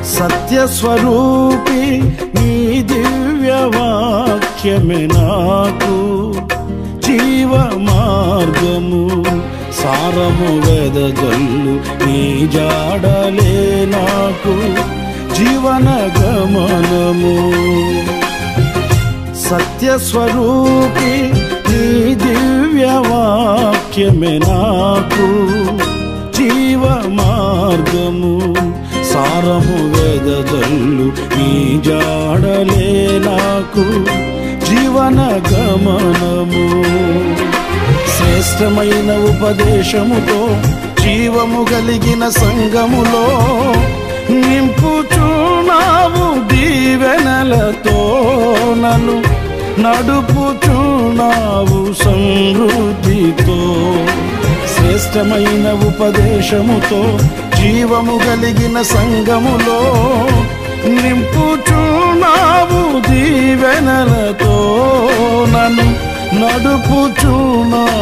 సత్యస్వరూపి నీ దివ్య వాక్యమే నాకు జీవ మార్గము సారము వెదజల్లు నీ జాడలే నాకు జీవన గమనము సత్యస్వరూపి నీ దివ్య వాక్యమే నాకు జీవ మార్గము సారము వెదజల్లు నీ జాడలే నాకు జీవన గమనము శ్రేష్టమైన ఉపదేశముతో జీవము కలిగిన సంగములో నింపుచున్నావు దీవెనలతో నన్ను నడుపుచున్నావు సమృద్ధితో శ్రేష్టమైన ఉపదేశముతో జీవము కలిగిన సంగములో నింపుచున్నావు దీవెనలతో నన్ను నడుపుచున్నావు